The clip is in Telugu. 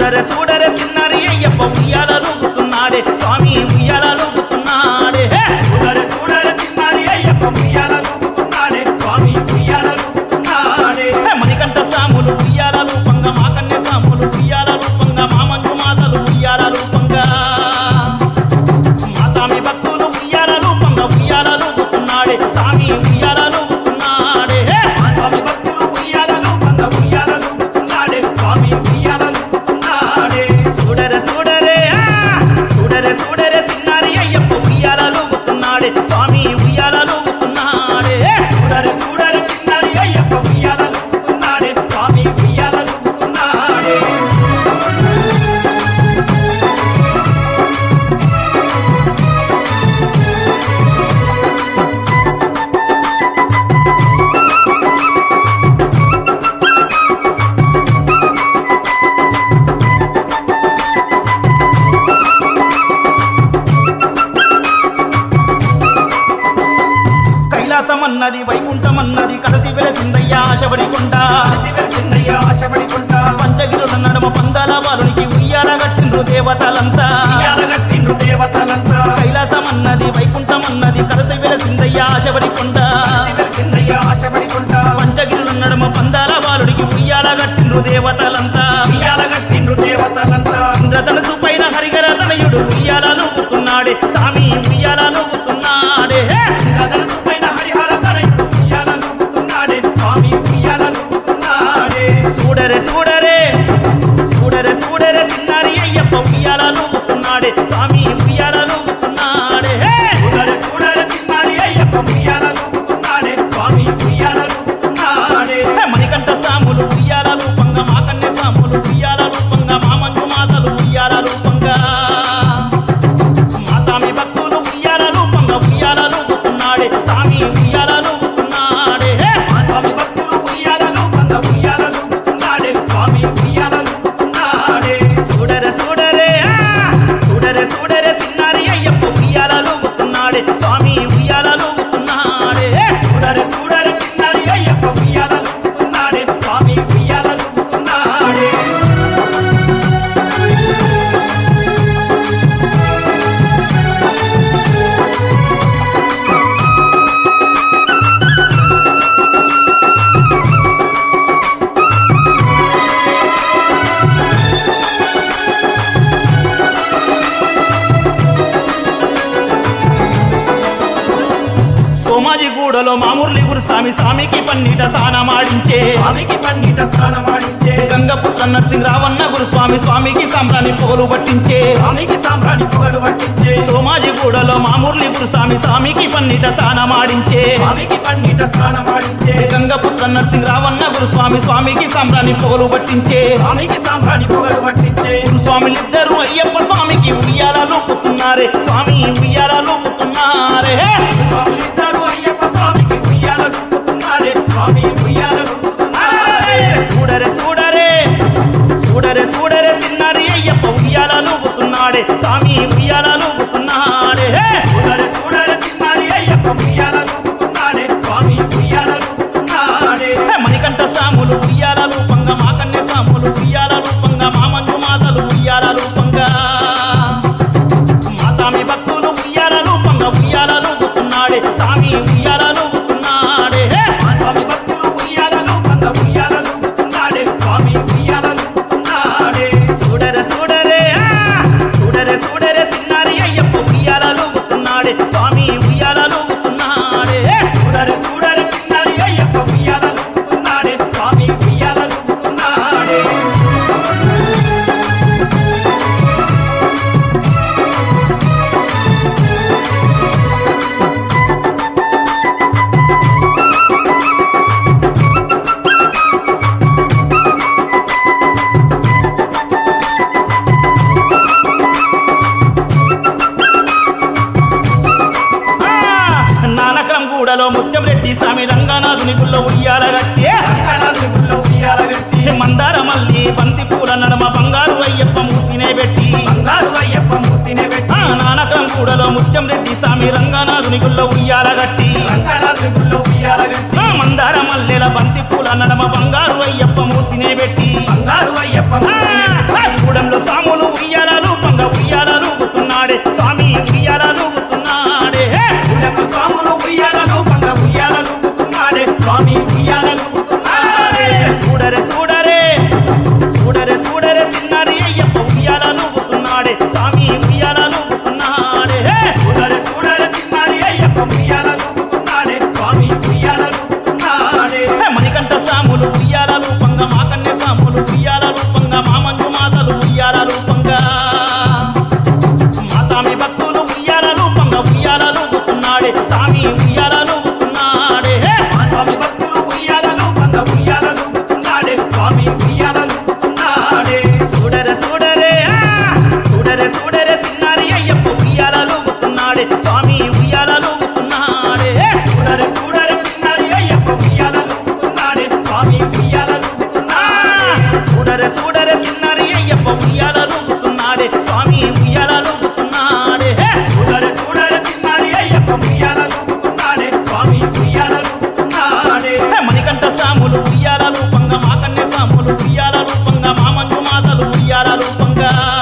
చూడరే చూడరే చిన్నారి అయ్యప్ప ఉయ్యాల లూగుతున్నాడే స్వామి ఉయ్యాల లూగుతున్నాడే హే! చూడరే చూడరే చిన్నారి అయ్యప్ప ఉయ్యాల లూగుతున్నాడే స్వామి ఉయ్యాల లూగుతున్నాడే హే! మణికంఠ సాములు ఉయ్యాల రూపంగా మా కన్య సాములు ఉయ్యాల రూపంగా మా మంజు మాతలు ఉయ్యాల రూపంగా మా స్వామి భక్తులు ఉయ్యాల రూపంగా ఉయ్యాల లూగుతున్నాడే స్వామి ఉయ్యాల లూగుతున్నాడే హే! మా స్వామి భక్తులు ఉయ్యాల లూపంగా ఉయ్యాల లూగుతున్నాడే స్వామి ఉయ్యాల లూగుతున్నాడే చూడరే చూడరే ఆ! చూడరే చూడరే చిన్నారి అయ్యప్ప ఉయ్యాల లూగుతున్నాడే స్వామి ఉయ్యాల లూగుతున్నాడే హే! చూడరే చూడరే చిన్నారి అయ్యప్ప ఉయ్యాల లూగుతున్నాడే స్వామి ఉయ్యాల లూగుతున్నాడే కైలాసమన్నది వైకుంఠమన్నది కలసి వెలసిందయ్యా ఆశబడి కొండ కలిసి వెలిసిందయ్య ఆశపడి కొంటా పంచగిరుల నడుమ పందాల బాలునికి ఉయ్యాల గట్టిండ్రు దేవతలంతా ఉయ్యాల కట్టిండ్రు దేవతలంతా కైలాసమన్నది వైకుంఠమన్నది కలసి వెలసిందయ్యా ఆశబడి కొండ కలిసి వెలిసిందయ్య ఆశపడి కొంటా పంచగిరుల నడుమ పందాల బాలుడికి ఉయ్యాల గట్టిండ్రు దేవతలంతా ఉయ్యాల కట్టిండ్రు దేవతలంతా ఇంద్రధనుసు పైన హరిగర తనయుడు ఉయ్యాల నూగుతున్నాడే స్వామి ఉయ్యాల నూగుతున్నాడే హే! గదనసు పైన హరిహర తనయుడు ఉయ్యాల లూగుతున్నాడే స్వామి ఉయ్యాల లూగుతున్నాడే చూడరే చూడరే చూడరే చూడరే చిన్నారి అయ్యప్ప ఉయ్యాల నూగుతున్నాడే స్వామి ఉయ్యాల నూగుతున్నాడే హే! చూడరే చూడరే చిన్నారి అయ్యప్ప ఉయ్యాల లూగుతున్నాడే స్వామి ఉయ్యాల లూగుతున్నాడే హే! మణికంఠ సాములు ఉయ్యాల రూపంగా మా కన్య సాములు ఉయ్యాల రూపంగా మా మంజు మాతలు ఉయ్యాల రూపంగా మా స్వామి భక్తులు ఉయ్యాల రూపంగా ఉయ్యాల నూగుతున్నాడే స్వామి ఉయ్యాల నూగుతున్నాడే హే! మా స్వామి భక్తులు ఉయ్యాల లూపంగా ఉయ్యాల లూగుతున్నాడే స్వామి ఉయ్యాల లూగుతున్నాడే చూడరే చూడరే ఆ! చూడరే చూడరే చిన్నారి అయ్యప్ప ఉయ్యాల లూగుతున్నాడే స్వామి ఉయ్యాల లూగుతున్నాడే చూడరే చూడరే చిన్నారి అయ్యప్ప ఉయ్యాల లూగుతున్నాడే స్వామి ఉయ్యాల లూగుతున్నాడే సోమాజిగూడలో మామూర్లి గురు స్వామి స్వామికి పన్నీట సానమాడించే స్వామికి పన్నీట స్నానమాడించే గంగపుత్ర నరసింహ రావన్న గురు స్వామి స్వామికి సంబరాన్ని పొగలు పట్టించే స్వామికి సాంబ్రాణి పొగలు పట్టించే సోమాజిగూడలో మామూర్లి గురు స్వామి స్వామికి పన్నీట సానమాడించే స్వామికి పన్నీట స్నానమాడించే గంగపుత్ర నరసింహ రావన్న గురు స్వామి స్వామికి సంబరాన్ని పొగలు పట్టించే స్వామికి సాంబ్రాణి పొగలు పట్టించే గురు స్వామిలిద్దరు అయ్యప్ప స్వామికి ఉయ్యాల లూపుతున్నారే స్వామి ఉయ్యాల లూపుతున్నారే స్వాములిద్దరూ అయ్యప్ప స్వామికి ఉయ్యాల లూపుతున్నారే స్వామి ఉయ్యాల లూపుతున్నారే చూడరే చూడరే చూడరే చూడరే చిన్నారి అయ్యప్ప ఉయ్యాల లూపుతున్నాడే స్వామి ఉయ్యాల లూపుతున్నాడే చూడరే చూడరే చిన్నారి అయ్యప్ప ఉయ్యాల లూపుతున్నాడే స్వామి ఉయ్యాల లూపుతున్నాడే మణికంఠ సాములు ఉయ్యాల రూపంగా మా కన్య సాములు ఉయ్యాల రూపంగా మా మంజు మాతలు ఉయ్యాల రూపంగా మా స్వామి భక్తులు ఉయ్యాల రూపంగా ఉయ్యాల లూపుతున్నాడే స్వామి ఉయ్యాల లూపుతున్నాడే మా స్వామి భక్తులు ఉయ్యాల లూపంగా ఉయ్యాల లూపుతున్నాడే స్వామి ఉయ్యాల లూపుతున్నాడే చూడరే చూడరే ఆ! చూడరే చూడరే చిన్నారి అయ్యప్ప ఉయ్యాల లూగుతున్నాడే స్వామి ఉయ్యాల లూగుతున్నాడే చూడరే చూడరే చిన్నారి అయ్యప్ప ఉయ్యాల లూపుతున్నాడే స్వామి ఉయ్యాల లూపుతున్నాడే ఆ! నానక్రం గూడలో ముత్యం రెడ్డి స్వామి రంగనాథుని గుళ్ళో ఉయ్యాల గట్టే రంగనాథుని గుళ్ళో ఉయ్యాల గట్టి మందార మల్లి బంతి పూల నడమ బంగారు అయ్యప్ప మూర్తినే పెట్టి బంగారు అయ్యప్ప మూర్తిని ఆ పెట్టి నానక్రం గూడలో ముత్యం రెడ్డి స్వామి రంగనాథుని గుళ్ళో ఉయ్యాల గట్టి రంగనాథుని గుళ్ళో ఉయ్యాల గట్టి ఆ మందార మల్లెల బంతి పూల నడమ బంగారు అయ్యప్ప మూర్తినే పెట్టి బంగారు అయ్యప్ప ఆ! మూర్తిని పెట్టి కూడా రూపంగా